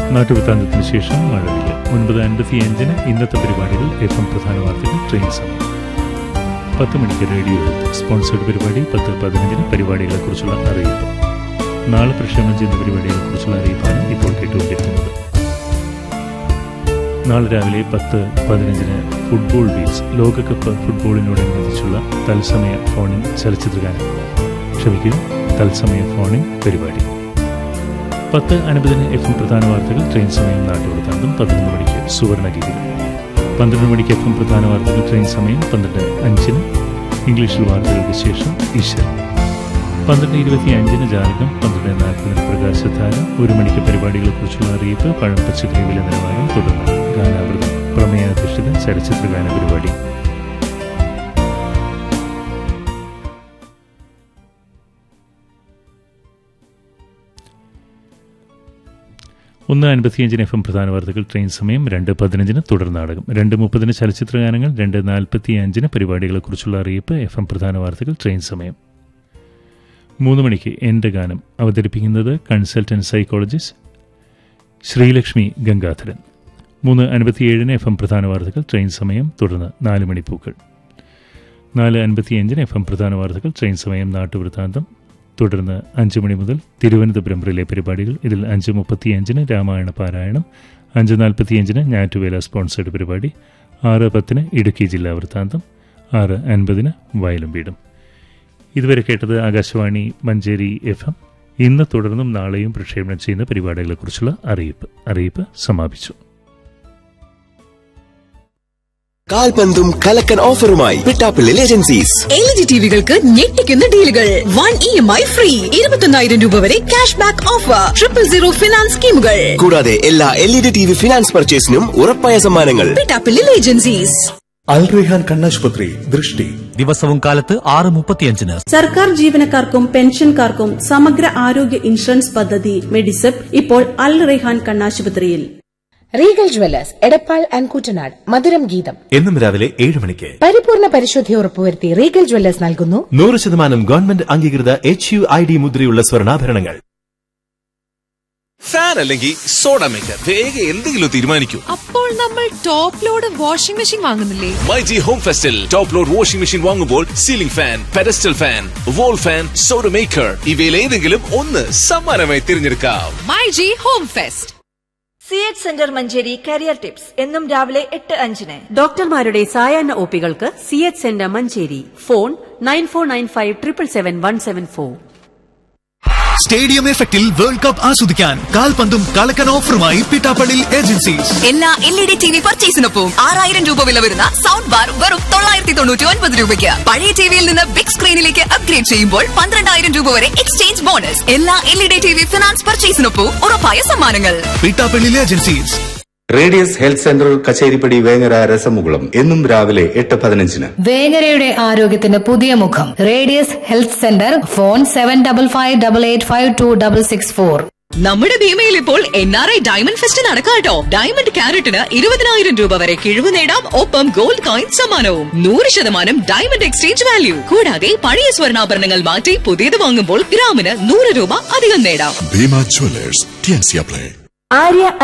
നാട്ടുവൃത്താന്തത്തിന് ശേഷം മഴവില്ല ഒൻപത് അൻപത്തി അഞ്ചിന് ഇന്നത്തെ പരിപാടികൾ എഫ് എം പ്രധാന വാർത്തകൾ ട്രെയിൻ സമയം പത്ത് മണിക്ക് റേഡിയോ സ്പോൺസേഡ് പരിപാടി പത്ത് പതിനഞ്ചിന് പരിപാടികളെക്കുറിച്ചുള്ള അറിയിപ്പ് നാളെ പ്രക്ഷേപണം ചെയ്യുന്ന പരിപാടികളെക്കുറിച്ചുള്ള അറിയിപ്പാണ് ഇപ്പോൾ കേട്ടുകൊണ്ടിരിക്കുന്നത് നാളെ രാവിലെ പത്ത് പതിനഞ്ചിന് ഫുട്ബോൾ ബീച്ച് ലോകകപ്പ് ഫുട്ബോളിനോടനുബന്ധിച്ചുള്ള തത്സമയ ഫോണിൻ ചലച്ചിത്രഗാനം ക്ഷമിക്കും തത്സമയ ഫോണിൻ പരിപാടി പത്ത് അൻപതിന് എഫ് എം പ്രധാന വാർത്തകൾ ട്രെയിൻ സമയം നാട്ടുവൃത്താന്തം പതിനൊന്ന് മണിക്ക് സുവർണഗീതികൾ പന്ത്രണ്ട് മണിക്ക് എഫ് എം പ്രധാന വാർത്തകൾ ട്രെയിൻ സമയം പന്ത്രണ്ട് അഞ്ചിന് ഇംഗ്ലീഷിൽ വാർത്തകൾക്ക് ശേഷം ഈശ്വർ പന്ത്രണ്ട് ഇരുപത്തി അഞ്ചിന് ജാലകം പന്ത്രണ്ട് നാൽപ്പതിന് പ്രകാശധാര ഒരു മണിക്ക് പരിപാടികളെക്കുറിച്ചുള്ള അറിയിപ്പ് പഴം പച്ചക്കറി വില നിലവാരം തുടർന്ന് ഗാനാമൃതം പ്രമേയാധിഷ്ഠിത ചലച്ചിത്ര ഗാന പരിപാടി ഒന്ന് അൻപത്തിയഞ്ചിന് എഫ് എം പ്രധാന വാർത്തകൾ ട്രെയിൻ സമയം രണ്ട് പതിനഞ്ചിന് തുടർ നാടകം രണ്ട് മുപ്പതിന് ചലച്ചിത്ര ഗാനങ്ങൾ രണ്ട് നാൽപ്പത്തി അഞ്ചിന് പരിപാടികളെക്കുറിച്ചുള്ള അറിയിപ്പ് എഫ് എം പ്രധാന വാർത്തകൾ ട്രെയിൻ സമയം മൂന്ന് മണിക്ക് എൻ്റെ ഗാനം അവതരിപ്പിക്കുന്നത് കൺസൾട്ടന്റ് സൈക്കോളജിസ്റ്റ് ശ്രീലക്ഷ്മി ഗംഗാധരൻ മൂന്ന് അൻപത്തിയേഴിന് എഫ് എം പ്രധാന വാർത്തകൾ ട്രെയിൻ സമയം തുടർന്ന് നാല് മണിപ്പൂക്കൾ നാല് അൻപത്തിയഞ്ചിന് എഫ് എം പ്രധാന വാർത്തകൾ ട്രെയിൻ സമയം നാട്ടുവൃത്താന്തം തുടർന്ന് അഞ്ച് മണി മുതൽ തിരുവനന്തപുരം റിലേ പരിപാടികൾ ഇതിൽ അഞ്ച് മുപ്പത്തിയഞ്ചിന് രാമായണ പാരായണം അഞ്ച് നാൽപ്പത്തിയഞ്ചിന് ഞാറ്റുവേല സ്പോൺസേഡ് പരിപാടി ആറ് പത്തിന് ഇടുക്കി ജില്ലാ വൃത്താന്തം ആറ് അൻപതിന് വയലും വീടും ഇതുവരെ കേട്ടത് ആകാശവാണി മഞ്ചേരി എഫ് എം ഇന്ന് തുടർന്നും നാളെയും പ്രക്ഷേപണം ചെയ്യുന്ന പരിപാടികളെക്കുറിച്ചുള്ള അറിയിപ്പ് അറിയിപ്പ് സമാപിച്ചു കാൽപന്തും കലക്കൻ ഓഫറുമായി പിട്ടാപ്പിള്ളിൽ ഏജൻസീസ് എൽ ജി ടിവികൾക്ക് ഞെട്ടിക്കുന്ന ഡീലുകൾ one E M I free ഇരുപത്തൊന്നായിരം രൂപ വരെ cash back offer triple zero finance സ്കീമുകൾ കൂടാതെ എല്ലാ L E D T V finance പർച്ചേസിനും ഉറപ്പായ സമ്മാനങ്ങൾ പിട്ടാപ്പിള്ളിൽ ഏജൻസീസ് അൽ റെഹാൻ കണ്ണാശുപത്രി ദൃഷ്ടി ദിവസവും കാലത്ത് ആറ് മുപ്പത്തിയഞ്ചിന് സർക്കാർ ജീവനക്കാർക്കും പെൻഷൻകാർക്കും സമഗ്ര ആരോഗ്യ ഇൻഷുറൻസ് പദ്ധതി മെഡിസെപ്പ് ഇപ്പോൾ അൽ റെഹാൻ കണ്ണാശുപത്രിയിൽ Regal jewellers Edappal and Koottanad Madhuram Geetham എന്നും രാവിലെ ഏഴ് മണിക്ക് പരിപൂർണ പരിശുദ്ധി ഉറപ്പുവരുത്തി റീഗൽ ജ്വല്ലേഴ്സ് നൽകുന്നു നൂറ് ശതമാനം ഗവൺമെന്റ് അംഗീകൃത എച്ച് യു ഐ ഡി മുദ്രയുള്ള സ്വർണ്ണാഭരണങ്ങൾ ഫാൻ അല്ലെങ്കിൽ സോഡ മേക്കർ വേഗം എന്തെങ്കിലും തീരുമാനിക്കൂ അപ്പോൾ നമ്മൾ ടോപ്പ് ലോഡ് വാഷിംഗ് മെഷീൻ വാങ്ങുന്നില്ലേ മൈ ജി ഹോം ഫെസ്റ്റിൽ ടോപ്പ് ലോഡ് വാഷിംഗ് മെഷീൻ വാങ്ങുമ്പോൾ ceiling fan pedestal fan wall fan soda maker ഇവയിൽ ഏതെങ്കിലും ഒന്ന് സമ്മാനമായി തിരഞ്ഞെടുക്കാം my G home fest C H centre Manjeri career tips എന്നും രാവിലെ എട്ട് അഞ്ചിന് ഡോക്ടർമാരുടെ സായാഹ്ന ഒപികൾക്ക് C H centre Manjeri phone nine four nine five triple seven one seven four stadium എഫക്റ്റിൽ വേൾഡ് കപ്പ് ആസ്വദിക്കാൻ കാൽപന്തും കളക്കൻ ഓഫറുമായി പിട്ടാപ്പള്ളി ഏജൻസീസ് എല്ലാ L E D T V പർച്ചേസിനൊപ്പം ആറായിരം രൂപ വില വരുന്ന സൗണ്ട് ബാർ വെറും തൊള്ളായിരത്തി തൊണ്ണൂറ്റി ഒൻപത് രൂപയ്ക്ക് പഴയ ടിവിയിൽ നിന്ന് ബിഗ് സ്ക്രീനിലേക്ക് അപ്ഗ്രേഡ് ചെയ്യുമ്പോൾ പന്ത്രണ്ടായിരം രൂപ വരെ എക്സ്ചേഞ്ച് ബോണസ് എല്ലാ L E D T V finance പർച്ചേസിനൊപ്പം ഉറപ്പായ സമ്മാനങ്ങൾ Pittappilly agencies Radius health centre Kacheripadi Vengara Rasamukulam എന്നും രാവിലെ എട്ട് പതിനഞ്ചിന് വേങ്ങരയുടെ ആരോഗ്യത്തിന് പുതിയ മുഖം Radius health centre phone seven double five double eight five two double six four നമ്മുടെ ഭീമയിൽ ഇപ്പോൾ N R I diamond fest നടക്കാട്ടോ ഡയമണ്ട് ക്യാരറ്റിന് ഇരുപതിനായിരം രൂപ വരെ കിഴിവ് നേടാം ഒപ്പം ഗോൾഡ് കോയിൻ സമ്മാനവും നൂറ് ശതമാനം ഡയമണ്ട് എക്സ്ചേഞ്ച് വാല്യൂ കൂടാതെ പഴയ സ്വർണ്ണാഭരണങ്ങൾ മാറ്റി പുതിയത് വാങ്ങുമ്പോൾ ഗ്രാമിന് നൂറ് രൂപ അധികം നേടാം ഭീമ ജ്വല്ലേഴ്സ് ടിയൻസിയ പ്ലേ ആര്യ